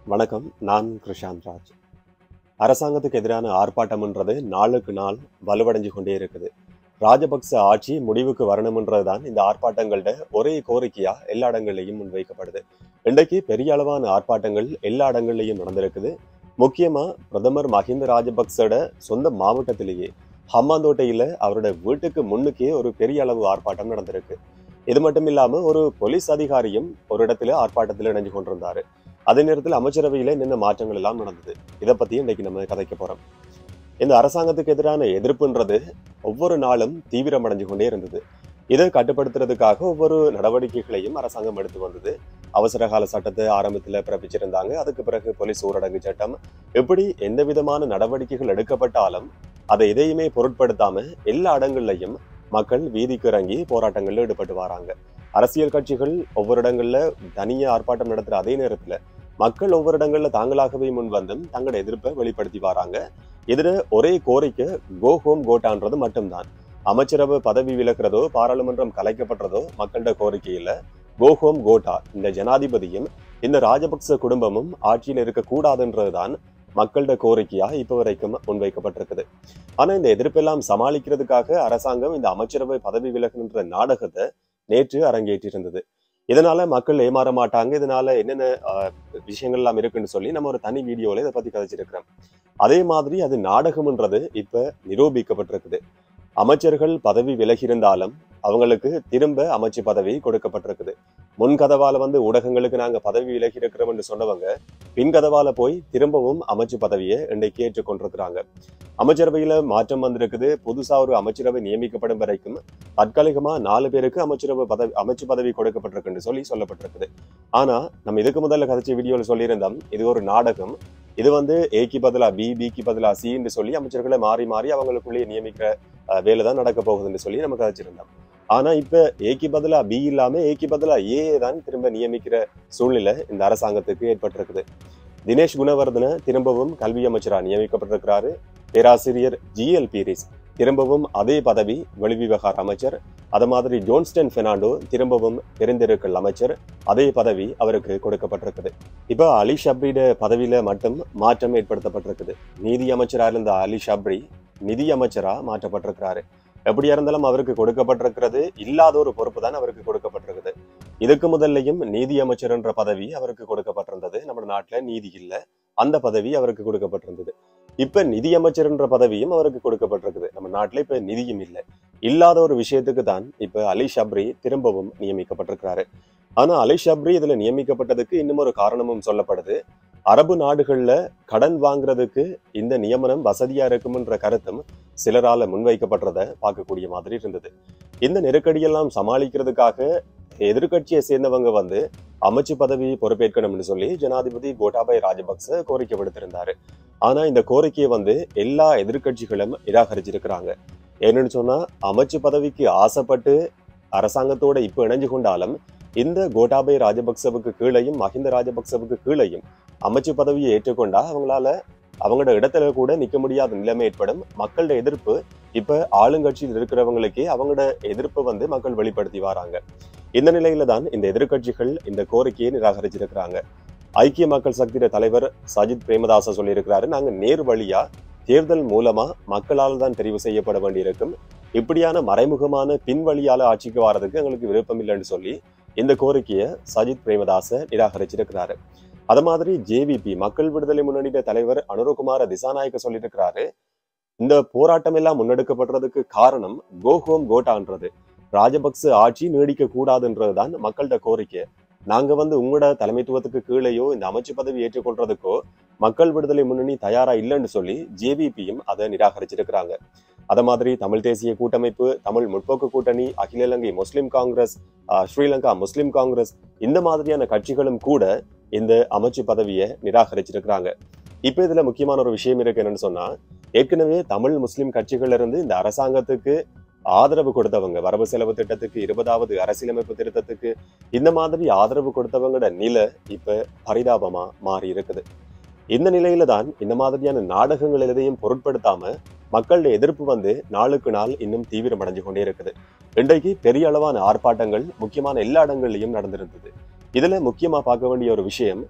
வணக்கம் நான் கிருஷாந்த் ராஜ் அரசாங்கத்துக்கு எதிரான ஆர்ப்பாட்டம்ன்றது நாளுக்கு நாள் வலுவடைஞ்சு கொண்டே இருக்குது ராஜபக்ச ஆட்சி முடிவுக்கு வரணும்ன்றது தான் இந்த ஆர்ப்பாட்டங்கள்ட ஒரே கோரிக்கையா எல்லா இடங்கள்லையும் முன்வைக்கப்படுது இன்றைக்கு பெரிய அளவான ஆர்ப்பாட்டங்கள் எல்லா இடங்கள்லையும் நடந்திருக்குது முக்கியமா பிரதமர் மஹிந்த ராஜபக்சோட சொந்த மாவட்டத்திலேயே ஹம்மாந்தோட்டையில அவரோட வீட்டுக்கு முன்னுக்கே ஒரு பெரிய அளவு ஆர்ப்பாட்டம் நடந்திருக்கு இது மட்டும் இல்லாம ஒரு போலீஸ் அதிகாரியும் ஒரு இடத்துல ஆர்ப்பாட்டத்தில் இணைஞ்சு கொண்டிருந்தாரு அதே நேரத்தில் அமைச்சரவையில என்னென்ன மாற்றங்கள் எல்லாம் நடந்தது இதை பத்தி இன்னைக்கு நம்ம கதைக்க போறோம் இந்த அரசாங்கத்துக்கு எதிரான எதிர்ப்புன்றது ஒவ்வொரு நாளும் தீவிரமடைஞ்சு கொண்டே இருந்தது இதை கட்டுப்படுத்துறதுக்காக ஒவ்வொரு நடவடிக்கைகளையும் அரசாங்கம் எடுத்து வந்தது அவசர கால சட்டத்தை ஆரம்பத்துல பிறப்பிச்சிருந்தாங்க அதுக்கு பிறகு போலீஸ் ஊரடங்கு சட்டம் இப்படி எந்த விதமான நடவடிக்கைகள் எடுக்கப்பட்டாலும் அதை எதையுமே பொருட்படுத்தாம எல்லா இடங்கள்லையும் மக்கள் வீதிக்கு இறங்கி போராட்டங்கள்ல ஈடுபட்டு வராங்க அரசியல் கட்சிகள் ஒவ்வொரு இடங்கள்ல தனியா ஆர்ப்பாட்டம் நடத்துற அதே நேரத்துல மக்கள் ஒவ்வொரு இடங்கள்ல தாங்களாகவே முன் வந்தும் தங்களோட எதிர்ப்பை வெளிப்படுத்தி வராங்க இதுல ஒரே கோரிக்கை கோ ஹோம் கோட்டான்றது மட்டும்தான் அமைச்சரவை பதவி விலகிறதோ பாராளுமன்றம் கலைக்கப்பட்டதோ மக்களோட கோரிக்கை இல்ல கோ ஹோம் கோட்டா இந்த ஜனாதிபதியும் இந்த ராஜபக்ச குடும்பமும் ஆட்சியில் இருக்கக்கூடாதுன்றதுதான் மக்களோட கோரிக்கையா இப்ப வரைக்கும் முன்வைக்கப்பட்டிருக்குது ஆனா இந்த எதிர்ப்பெல்லாம் சமாளிக்கிறதுக்காக அரசாங்கம் இந்த அமைச்சரவை பதவி விலகுன்ற நாடகத்தை நேற்று அரங்கேற்றிருந்தது இதனால மக்கள் ஏமாற மாட்டாங்க இதனால என்னென்ன ஆஹ், விஷயங்கள் எல்லாம் இருக்குன்னு சொல்லி நம்ம ஒரு தனி வீடியோல இதை பத்தி கதைச்சிருக்கிறோம் அதே மாதிரி அது நாடகம்ன்றது இப்ப நிரூபிக்கப்பட்டிருக்குது அமைச்சர்கள் பதவி விலகியிருந்தாலும் அவங்களுக்கு திரும்ப அமைச்சு பதவி கொடுக்கப்பட்டிருக்குது முன் கதவால வந்து ஊடகங்களுக்கு நாங்க பதவி விலகி இருக்கிறோம் என்று சொன்னவங்க பின் கதவால போய் திரும்பவும் அமைச்சு பதவியை இன்றைக்கு ஏற்றுக்கொண்டிருக்கிறாங்க அமைச்சரவையில மாற்றம் வந்திருக்குது புதுசா ஒரு அமைச்சரவை நியமிக்கப்படும் வரைக்கும் தற்காலிகமா நாலு பேருக்கு அமைச்சரவை பதவி அமைச்சு பதவி கொடுக்கப்பட்டிருக்குன்னு சொல்லி சொல்லப்பட்டிருக்குது ஆனா நம்ம இதுக்கு முதல்ல கதைச்ச வீடியோல சொல்லியிருந்தோம் இது ஒரு நாடகம் இது வந்து ஏக்கு பதிலா பி பிக்கு பதிலா சின்னு சொல்லி அமைச்சர்களை மாறி மாறி அவங்களுக்குள்ளேயே நியமிக்கிற அஹ், வேலை தான் நடக்க போகுதுன்னு சொல்லி நம்ம கதைச்சிருந்தோம் ஆனா இப்ப ஏக்கு பதிலா பி இல்லாம ஏக்கு பதிலா ஏ தான் திரும்ப நியமிக்கிற சூழ்நிலை இந்த அரசாங்கத்துக்கு ஏற்பட்டிருக்குது தினேஷ் குணவர்தன திரும்பவும் கல்வி அமைச்சரா நியமிக்கப்பட்டிருக்கிறாரு பேராசிரியர் ஜி எல் பீரிஸ் திரும்பவும் அதே பதவி வெளிவிவகார அமைச்சர் அது மாதிரி ஜோன்ஸ்டன் பெர்னாண்டோ திரும்பவும் பெருந்திருக்கல் அமைச்சர் அதே பதவி அவருக்கு கொடுக்கப்பட்டிருக்குது இப்ப அலி ஷப்ரிட பதவியில மட்டும் மாற்றம் ஏற்படுத்தப்பட்டிருக்குது நீதி அமைச்சரா இருந்த அலி ஷப்ரி நிதி அமைச்சரா மாற்றப்பட்டிருக்கிறாரு எப்படியா இருந்தாலும் அவருக்கு கொடுக்கப்பட்டிருக்கிறது இல்லாத ஒரு பொறுப்பு தான் அவருக்கு கொடுக்கப்பட்டிருக்குது இதுக்கு முதல்லையும் நீதி அமைச்சர் என்ற பதவி அவருக்கு கொடுக்கப்பட்டிருந்தது நம்ம நாட்டுல நீதி இல்ல அந்த பதவி அவருக்கு கொடுக்கப்பட்டிருந்தது இப்ப நிதி அமைச்சர் என்ற பதவியும் அவருக்கு கொடுக்கப்பட்டிருக்குது நம்ம நாட்டுல இப்ப நிதியும் இல்ல இல்லாத ஒரு விஷயத்துக்கு தான் இப்ப அலி ஷப்ரி திரும்பவும் நியமிக்கப்பட்டிருக்கிறாரு ஆனா அலி ஷப்ரி இதுல நியமிக்கப்பட்டதுக்கு இன்னும் ஒரு காரணமும் சொல்லப்படுது அரபு நாடுகள்ல கடன் வாங்குறதுக்கு இந்த நியமனம் வசதியா இருக்கும்ன்ற கருத்தும் சிலரால முன்வைக்கப்பட்டத பார்க்கக்கூடிய மாதிரி இருந்தது இந்த நெருக்கடியெல்லாம் சமாளிக்கிறதுக்காக எதிர்க்கட்சியை சேர்ந்தவங்க வந்து அமைச்சு பதவி பொறுப்பேற்கணும்னு சொல்லி ஜனாதிபதி கோட்டாபய ராஜபக்ச கோரிக்கை விடுத்திருந்தாரு ஆனா இந்த கோரிக்கையை வந்து எல்லா எதிர்க்கட்சிகளும் நிராகரிச்சிருக்கிறாங்க என்னன்னு சொன்னா அமைச்சு பதவிக்கு ஆசைப்பட்டு அரசாங்கத்தோட இப்ப இணைஞ்சு கொண்டாலும் இந்த கோட்டாபய ராஜபக்சவுக்கு கீழையும் மஹிந்த ராஜபக்சவுக்கு கீழையும் அமைச்சு பதவியை ஏற்றுக்கொண்டா அவங்களால அவங்களோட இடத்துல கூட நிக்க முடியாத நிலைமை ஏற்படும் மக்களோட எதிர்ப்பு இப்ப ஆளுங்கட்சியில் இருக்கிறவங்களுக்கே அவங்களோட எதிர்ப்பை வந்து மக்கள் வெளிப்படுத்தி வராங்க இந்த நிலையில தான் இந்த எதிர்க்கட்சிகள் இந்த கோரிக்கையை நிராகரிச்சிருக்கிறாங்க ஐக்கிய மக்கள் சக்தியோட தலைவர் சஜித் பிரேமதாச சொல்லியிருக்கிறாரு நாங்க நேர் வழியா தேர்தல் மூலமா மக்களால் தான் தெரிவு செய்யப்பட வேண்டியிருக்கும் இப்படியான மறைமுகமான பின்வழியால ஆட்சிக்கு வாரதுக்கு எங்களுக்கு விருப்பம் இல்லைன்னு சொல்லி இந்த கோரிக்கையை சஜித் பிரேமதாச நிராகரிச்சிருக்கிறாரு அது மாதிரி ஜேவிபி மக்கள் விடுதலை முன்னணியோட தலைவர் அனுரகுமார திசாநாயக்க சொல்லியிருக்கிறாரு இந்த போராட்டம் எல்லாம் முன்னெடுக்கப்படுறதுக்கு காரணம் கோ ஹோம் கோட்டான்றது ராஜபக்ச ஆட்சி நீடிக்க கூடாதுன்றதுதான் மக்கள்கிட்ட கோரிக்கை நாங்க வந்து உங்களோட தலைமைத்துவத்துக்கு கீழேயோ இந்த அமைச்சு பதவி ஏற்றுக்கொள்றதுக்கோ மக்கள் விடுதலை முன்னணி தயாரா இல்லைன்னு சொல்லி ஜேவிபியும் அதை நிராகரிச்சிருக்கிறாங்க அத மாதிரி தமிழ் தேசிய கூட்டமைப்பு தமிழ் முற்போக்கு கூட்டணி அகில இலங்கை முஸ்லிம் காங்கிரஸ் ஆஹ், ஸ்ரீலங்கா முஸ்லிம் காங்கிரஸ் இந்த மாதிரியான கட்சிகளும் கூட இந்த அமைச்சு பதவியை நிராகரிச்சிருக்கிறாங்க இப்ப இதுல முக்கியமான ஒரு விஷயம் இருக்கு என்னன்னு சொன்னா ஏற்கனவே தமிழ் முஸ்லிம் கட்சிகள்ல இருந்து இந்த அரசாங்கத்துக்கு ஆதரவு கொடுத்தவங்க வரவு செலவு திட்டத்துக்கு இருபதாவது அரசியலமைப்பு திருத்தத்துக்கு இந்த மாதிரி ஆதரவு கொடுத்தவங்களோட நிலை இப்ப பரிதாபமா மாறி இருக்குது இந்த நிலையில தான் இந்த மாதிரியான நாடகங்கள் எதையும் பொருட்படுத்தாம மக்களோட எதிர்ப்பு வந்து நாளுக்கு நாள் இன்னும் தீவிரமடைஞ்சு கொண்டே இருக்குது இன்றைக்கு பெரிய அளவான ஆர்ப்பாட்டங்கள் முக்கியமான எல்லா இடங்கள்லயும் நடந்திருந்தது இதுல முக்கியமா பார்க்க வேண்டிய ஒரு விஷயம்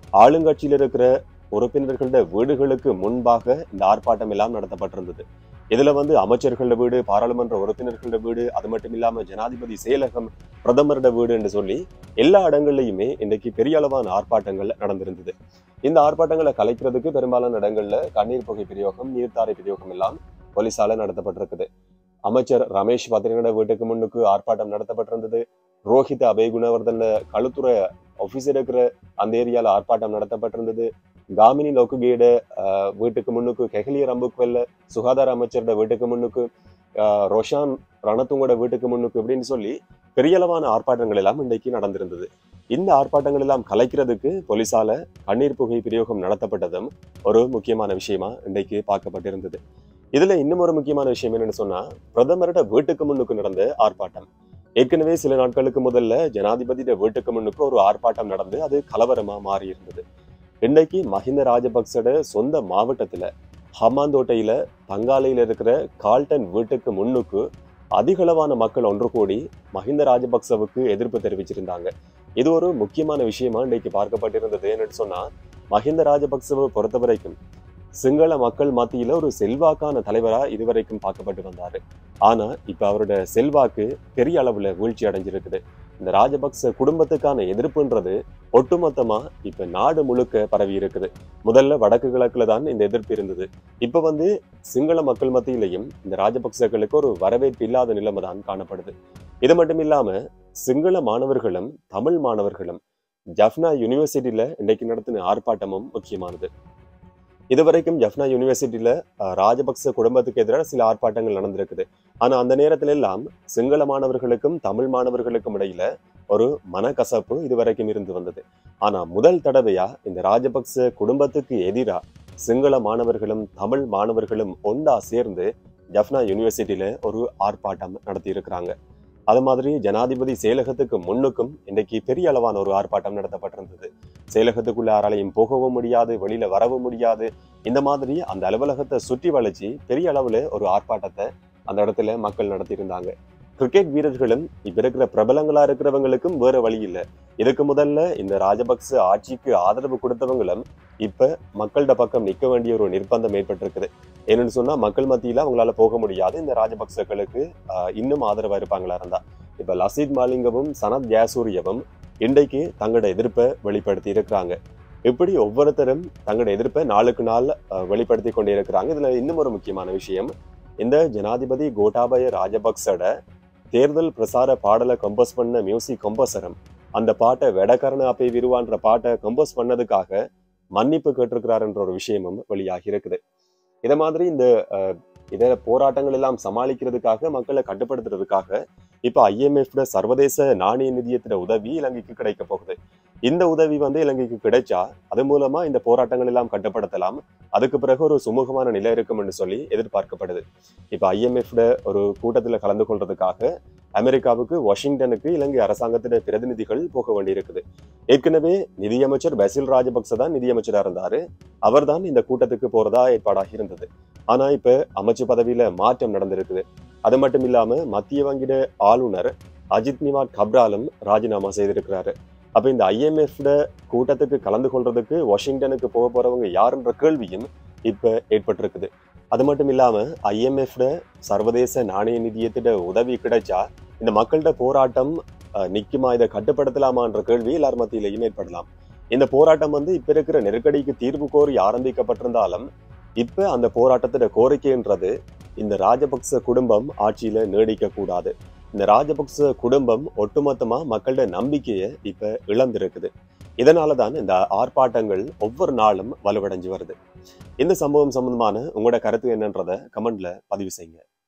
ஆளுங்கட்சியில் இருக்கிற உறுப்பினர்களோட வீடுகளுக்கு முன்பாக இந்த ஆர்ப்பாட்டம் எல்லாம் நடத்தப்பட்டிருந்தது இதுல வந்து அமைச்சர்களோட வீடு பாராளுமன்ற உறுப்பினர்களோட வீடு அது மட்டும் இல்லாம ஜனாதிபதி செயலகம் பிரதமரோட வீடு என்று சொல்லி எல்லா இடங்கள்லயுமே இன்றைக்கு பெரிய அளவான ஆர்ப்பாட்டங்கள் நடந்திருந்தது இந்த ஆர்ப்பாட்டங்களை கலைக்கிறதுக்கு பெரும்பாலான இடங்கள்ல கண்ணீர் புகை பிரயோகம் நீர்த்தாரை பிரயோகம் எல்லாம் போலீசால நடத்தப்பட்டிருக்குது அமைச்சர் ரமேஷ் பத்ரினோட வீட்டுக்கு முன்னுக்கு ஆர்ப்பாட்டம் நடத்தப்பட்டிருந்தது ரோஹித் அபயகுணவர்தன களுத்துறை ஆபீஸ் இருக்கிற அந்த ஏரியால ஆர்ப்பாட்டம் நடத்தப்பட்டிருந்தது காமினி லோக்குகேட வீட்டுக்கு முன்னுக்கு கெஹலிய ரம்புக்வெல்ல சுகாதார அமைச்சரோட வீட்டுக்கு முன்னுக்கு ஆஹ், ரோஷான் ரணத்துங்கோட வீட்டுக்கு முன்னுக்கு இப்படின்னு சொல்லி பெரிய அளவான ஆர்ப்பாட்டங்கள் எல்லாம் இன்றைக்கு நடந்திருந்தது இந்த ஆர்ப்பாட்டங்கள் எல்லாம் கலைக்கிறதுக்கு போலீசால கண்ணீர் புகை பிரயோகம் நடத்தப்பட்டதும் ஒரு முக்கியமான விஷயமா இன்றைக்கு பார்க்கப்பட்டிருந்தது இதுல இன்னும் ஒரு முக்கியமான விஷயம் என்னன்னு சொன்னா பிரதமரோட வீட்டுக்கு முன்னுக்கு நடந்த ஆர்ப்பாட்டம் ஏற்கனவே சில நாட்களுக்கு முதல்ல ஜனாதிபதியோட வீட்டுக்கு முன்னுக்கு ஒரு ஆர்ப்பாட்டம் நடந்து அது கலவரமா மாறி இருந்தது இன்னைக்கு மஹிந்த ராஜபக்சோட சொந்த மாவட்டத்துல ஹமாந்தோட்டையில பங்காலையில இருக்கிற கால்டன் வீட்டுக்கு முன்னுக்கு அதிகளவான மக்கள் ஒன்று கூடி மஹிந்த ராஜபக்சவுக்கு எதிர்ப்பு தெரிவிச்சிருந்தாங்க இது ஒரு முக்கியமான விஷயமா இன்னைக்கு பார்க்கப்பட்டிருந்தது என்னன்னு சொன்னா மஹிந்த ராஜபக்சவை பொறுத்த வரைக்கும் சிங்கள மக்கள் மத்தியில ஒரு செல்வாக்கான தலைவரா இதுவரைக்கும் பார்க்கப்பட்டு வந்தாரு ஆனா இப்ப அவரோட செல்வாக்கு பெரிய அளவுல வீழ்ச்சி அடைஞ்சிருக்குது இந்த ராஜபக்ச குடும்பத்துக்கான எதிர்ப்புன்றது ஒட்டுமொத்தமா இப்ப நாடு முழுக்க பரவி இருக்குது முதல்ல வடக்கு கிழக்குல தான் இந்த எதிர்ப்பு இருந்தது இப்ப வந்து சிங்கள மக்கள் மத்தியிலையும் இந்த ராஜபக்சர்களுக்கு ஒரு வரவேற்பு இல்லாத நிலைமை தான் காணப்படுது இது மட்டும் இல்லாம சிங்கள மாணவர்களும் தமிழ் மாணவர்களும் ஜஃப்னா யூனிவர்சிட்டியில இன்னைக்கு நடத்தின ஆர்ப்பாட்டமும் முக்கியமானது இதுவரைக்கும் ஜஃப்னா யூனிவர்சிட்டியில அஹ், ராஜபக்ச குடும்பத்துக்கு எதிரான சில ஆர்ப்பாட்டங்கள் நடந்திருக்குது ஆனா அந்த நேரத்துல எல்லாம் சிங்கள மாணவர்களுக்கும் தமிழ் மாணவர்களுக்கும் இடையில ஒரு மனக்கசப்பு இதுவரைக்கும் இருந்து வந்தது ஆனா முதல் தடவையா இந்த ராஜபக்ச குடும்பத்துக்கு எதிரா சிங்கள மாணவர்களும் தமிழ் மாணவர்களும் ஒண்டா சேர்ந்து ஜஃப்னா யூனிவர்சிட்டியில ஒரு ஆர்ப்பாட்டம் நடத்தி இருக்கிறாங்க அது மாதிரி ஜனாதிபதி செயலகத்துக்கு முன்னுக்கும் இன்னைக்கு பெரிய அளவான ஒரு ஆர்ப்பாட்டம் நடத்தப்பட்டிருந்தது செயலகத்துக்குள்ள யாராலையும் போகவும் முடியாது வெளியில வரவும் முடியாது இந்த மாதிரி அந்த அலுவலகத்தை சுற்றி வளைச்சு பெரிய அளவுல ஒரு ஆர்ப்பாட்டத்தை அந்த இடத்துல மக்கள் நடத்தியிருந்தாங்க கிரிக்கெட் வீரர்களும் இப்ப இருக்கிற பிரபலங்களா இருக்கிறவங்களுக்கும் வேற வழி இல்லை இதுக்கு முதல்ல இந்த ராஜபக்ச ஆட்சிக்கு ஆதரவு கொடுத்தவங்களும் இப்ப மக்கள்கிட்ட பக்கம் நிக்க வேண்டிய ஒரு நிர்பந்தம் ஏற்பட்டிருக்குது என்னன்னு சொன்னா மக்கள் மத்தியில அவங்களால போக முடியாது இந்த ராஜபக்சர்களுக்கு ஆஹ், இன்னும் ஆதரவா இருப்பாங்களா இருந்தா இப்ப லசீத் மாலிங்கவும் சனத் ஜாசூரியவும் இன்றைக்கு தங்களோட எதிர்ப்பை வெளிப்படுத்தி இருக்கிறாங்க இப்படி ஒவ்வொருத்தரும் தங்களோட எதிர்ப்பை நாளுக்கு நாள் அஹ், வெளிப்படுத்தி கொண்டே இருக்கிறாங்க இதுல இன்னும் ஒரு முக்கியமான விஷயம் இந்த ஜனாதிபதி கோட்டாபய ராஜபக்சோட தேர்தல் பிரசார பாடலை கம்போஸ் பண்ண மியூசிக் கம்போசரும் அந்த பாட்டை வெடக்கரண அப்பை விருவான்ற பாட்டை கம்போஸ் பண்ணதுக்காக மன்னிப்பு கேட்டிருக்கிறாருன்ற ஒரு விஷயமும் வெளியாகி இருக்குது இத மாதிரி இந்த அஹ், இத போராட்டங்கள் எல்லாம் சமாளிக்கிறதுக்காக மக்களை கட்டுப்படுத்துறதுக்காக இப்ப ஐஎம்எஃப் சர்வதேச நாணய நிதியத்திட உதவி இலங்கைக்கு கிடைக்க போகுது இந்த உதவி வந்து இலங்கைக்கு கிடைச்சா அது மூலமா இந்த போராட்டங்கள் எல்லாம் கட்டுப்படுத்தலாம் அதுக்கு பிறகு ஒரு சுமூகமான நிலை இருக்கும்னு சொல்லி எதிர்பார்க்கப்படுது இப்ப ஐஎம்எஃப் ஒரு கூட்டத்துல கலந்து கொள்றதுக்காக அமெரிக்காவுக்கு வாஷிங்டனுக்கு இலங்கை அரசாங்கத்திட பிரதிநிதிகள் போக வேண்டியிருக்குது ஏற்கனவே நிதியமைச்சர் பசில் ராஜபக்ச தான் நிதியமைச்சரா இருந்தாரு அவர்தான் இந்த கூட்டத்துக்கு போறதா ஏற்பாடாகி இருந்தது ஆனா இப்ப அமைச்சு பதவியில மாற்றம் நடந்திருக்குது அது மட்டும் இல்லாம மத்திய வங்கிட ஆளுநர் அஜித் நிவாட் கப்ராலும் ராஜினாமா செய்திருக்கிறாரு அப்ப இந்த ஐஎம்எஃப் கூட்டத்துக்கு கலந்து கொள்றதுக்கு வாஷிங்டனுக்கு போக போறவங்க யாருன்ற கேள்வியும் இப்ப ஏற்பட்டிருக்குது அது மட்டும் இல்லாம ஐஎம்எஃப் சர்வதேச நாணய நிதியத்திட உதவி கிடைச்சா இந்த மக்கள்கிட்ட போராட்டம் அஹ், நிக்குமா இதை கட்டுப்படுத்தலாமான்ற கேள்வி எல்லார் மத்தியிலையும் ஏற்படலாம் இந்த போராட்டம் வந்து இப்ப இருக்கிற நெருக்கடிக்கு தீர்வு கோரி ஆரம்பிக்கப்பட்டிருந்தாலும் இப்ப அந்த போராட்டத்தோட கோரிக்கைன்றது இந்த ராஜபக்ச குடும்பம் ஆட்சியில நீடிக்க கூடாது இந்த ராஜபக்ச குடும்பம் ஒட்டுமொத்தமா மக்களோட நம்பிக்கையை இப்ப இழந்திருக்குது இதனாலதான் இந்த ஆர்ப்பாட்டங்கள் ஒவ்வொரு நாளும் வலுவடைஞ்சு வருது இந்த சம்பவம் சம்பந்தமான உங்களோட கருத்து என்னன்றத கமெண்ட்ல பதிவு செய்யுங்க